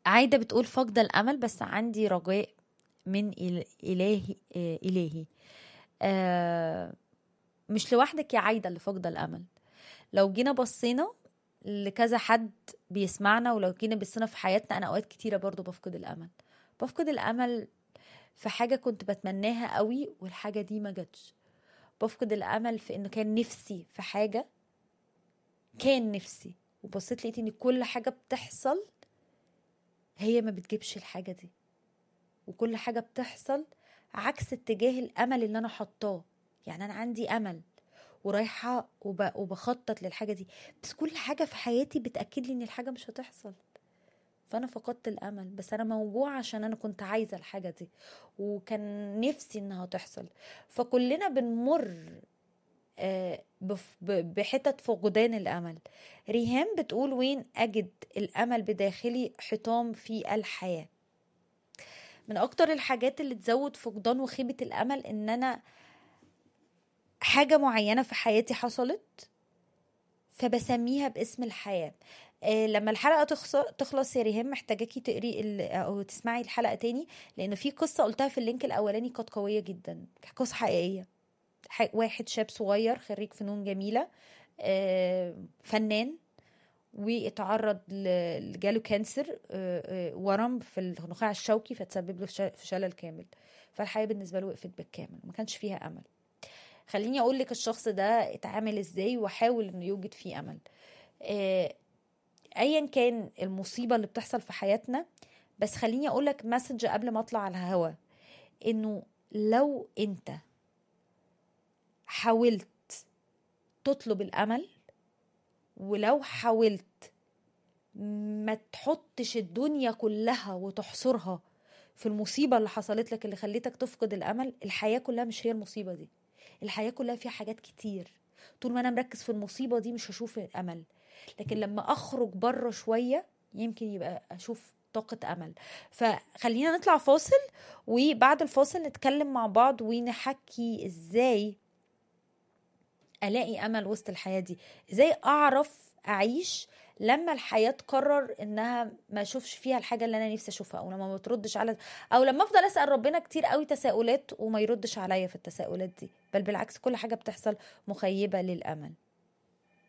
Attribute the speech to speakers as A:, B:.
A: عايدة بتقول فقد الأمل بس عندي رجاء من إل- إلهي آه، إلهي آه، مش لوحدك يا عايدة اللي فاقدة الأمل لو جينا بصينا لكذا حد بيسمعنا ولو جينا بصينا في حياتنا أنا أوقات كتيرة برضو بفقد الأمل بفقد الأمل في حاجة كنت بتمناها قوي والحاجة دي ما جاتش بفقد الأمل في إنه كان نفسي في حاجة كان نفسي وبصيت لقيت إن كل حاجة بتحصل هي ما بتجيبش الحاجة دي وكل حاجة بتحصل عكس اتجاه الأمل اللي أنا حطاه يعني أنا عندي أمل ورايحة وب... وبخطط للحاجة دي بس كل حاجة في حياتي بتأكد لي إن الحاجة مش هتحصل فأنا فقدت الأمل بس أنا موجوعة عشان أنا كنت عايزة الحاجة دي وكان نفسي إنها تحصل فكلنا بنمر آه، بف- ب- بحتت فقدان الأمل ريهام بتقول وين أجد الأمل بداخلي حطام في الحياة من أكتر الحاجات اللي تزود فقدان وخيبة الأمل إن أنا حاجة معينة في حياتي حصلت فبسميها باسم الحياة آه، لما الحلقة تخص- تخلص يا ريهام محتاجاكي تقري ال- أو تسمعي الحلقة تاني لأن في قصة قلتها في اللينك الأولاني كانت قوية جدا قصة حقيقية ح- واحد شاب صغير خريج فنون جميلة آه، فنان واتعرض ل- جاله كانسر آه، آه، ورم في النخاع الشوكي فتسبب له ش- في شلل كامل فالحياة بالنسبة له وقفت بالكامل ما كانش فيها أمل خليني أقول لك الشخص ده اتعامل ازاي وحاول انه يوجد فيه أمل آه، ايا كان المصيبة اللي بتحصل في حياتنا بس خليني أقول لك مسج قبل ما أطلع على الهوا إنه لو أنت حاولت تطلب الأمل ولو حاولت ما تحطش الدنيا كلها وتحصرها في المصيبة اللي حصلت لك اللي خليتك تفقد الأمل الحياة كلها مش هي المصيبة دي الحياة كلها فيها حاجات كتير طول ما أنا مركز في المصيبة دي مش هشوف أمل لكن لما أخرج بره شوية يمكن يبقى أشوف طاقة أمل فخلينا نطلع فاصل وبعد الفاصل نتكلم مع بعض ونحكي إزاي الاقي امل وسط الحياه دي ازاي اعرف اعيش لما الحياه تقرر انها ما اشوفش فيها الحاجه اللي انا نفسي اشوفها او لما ما تردش على او لما افضل اسال ربنا كتير قوي تساؤلات وما يردش عليا في التساؤلات دي بل بالعكس كل حاجه بتحصل مخيبه للامل